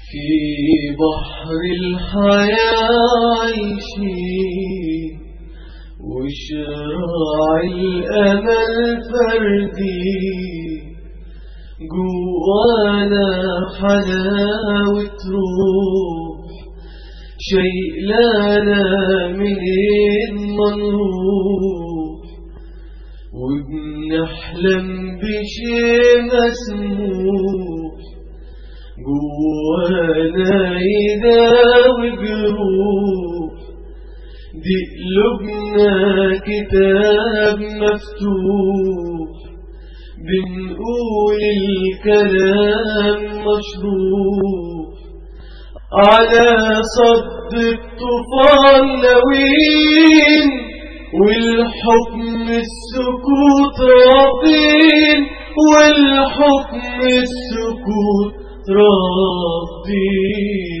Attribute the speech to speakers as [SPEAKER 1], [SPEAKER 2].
[SPEAKER 1] في بحر الحياة عايشين وشراع الأمل فردي جوانا حلاوة روح شيء لنا منين ما نروح وبنحلم بشيء مسموح جوانا يداوي جروح دي قلوبنا كتاب مفتوح بنقول الكلام مشروح على صد الطوفان ناويين والحكم السكوت راضين والحكم السكوت راضين